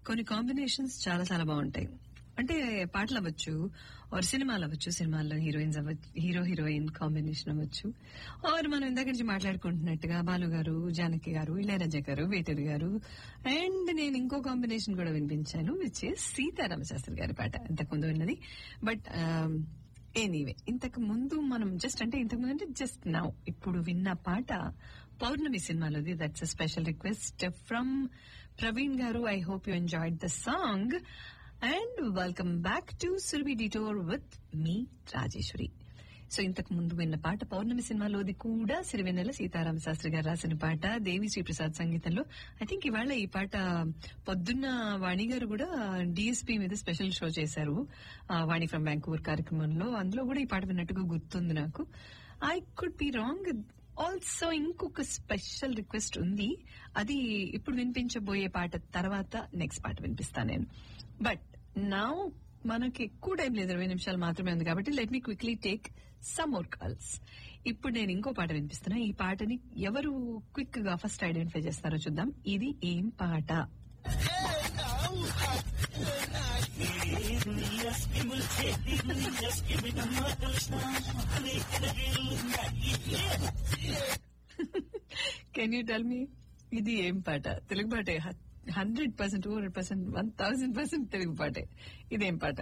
కొన్ని కాంబినేషన్స్ చాలా చాలా బాగుంటాయి అంటే పాటలు అవ్వచ్చు ఆర్ సినిమాలు అవ్వచ్చు సినిమాల్లో హీరోయిన్స్ అవ్వచ్చు హీరో హీరోయిన్ కాంబినేషన్ అవ్వచ్చు ఆర్ మనం ఇందాక నుంచి మాట్లాడుకుంటున్నట్టుగా బాలు గారు జానకి గారు ఇళయరాజా గారు వేటూరి గారు అండ్ నేను ఇంకో కాంబినేషన్ కూడా వినిపించాను విచ్ సీతారామ శాస్త్రి గారి పాట ఇంతకుముందు విన్నది బట్ ఎనీవే ఇంతకు ముందు మనం జస్ట్ అంటే ఇంతకు ముందు అంటే జస్ట్ నౌ ఇప్పుడు విన్న పాట పౌర్ణమి సినిమాలోది that's a special request from Praveen garu I hope you enjoyed the song and welcome back to Surabhi detour with me Rajeshwari so ఇంతకు ముందు విన్న పాట పౌర్ణమి సినిమాలోది కూడా సిరివెన్నెల సీతారామ శాస్త్రి గారు రాసిన పాట దేవి శ్రీప్రసాద్ సంగీతంలో ఐ థింక్ ఇవాళ ఈ పాట పొద్దున్న వాణి గారు కూడా డిఎస్పీ మీద స్పెషల్ షో చేశారు ఆ, వాణి ఫ్రమ్ బ్యాంకూవర్ కార్యక్రమంలో అందులో కూడా ఈ పాట విన్నట్టుగా గుర్తుంది నాకు I could be wrong also ఇంకొక స్పెషల్ రిక్వెస్ట్ ఉంది అది ఇప్పుడు వినిపించబోయే పాట తర్వాత నెక్స్ట్ పాట వినిపిస్తాను నేను బట్ నా మనకి ఎక్కువ టైం లేదు ఇరవై నిమిషాలు మాత్రమే ఉంది కాబట్టి let me quickly take some more calls ఇప్పుడు నేను ఇంకో పాట వినిపిస్తున్నా ఈ పాటని ఎవరు క్విక్ గా ఫస్ట్ ఐడెంటిఫై చేస్తారో చూద్దాం ఇది ఏం పాట కెన్ యూ టెల్ మీ ఇది ఏం పాట తెలుగు పాటే hundred percent two hundred percent one thousand percent Telugu పాటే ఇదేం పాట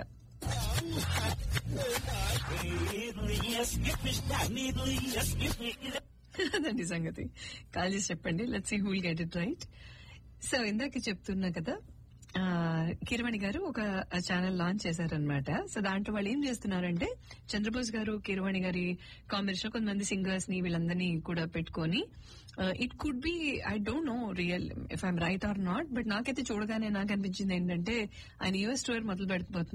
అదండి సంగతి కాల్ చేసి చెప్పండి let see who'll get it right so ఇందాక చెప్తున్నా కదా ఆ, కిరవాణి గారు ఒక ఛానల్ లాంచ్ చేశారనమాట సో దాంట్లో వాళ్ళు ఏం చేస్తున్నారంటే చంద్రబోస్ గారు కిరవాణి గారి కాంబినేషన్ కొంతమంది సింగర్స్ ని వీళ్ళందరినీ కూడా పెట్టుకొని it could be I don't know real if I'm right or not but నాకైతే చూడగానే నాకు అనిపించింది ఏంటంటే ఆయన యూఎస్ టూర్ మొదలు పెడుతున్నారు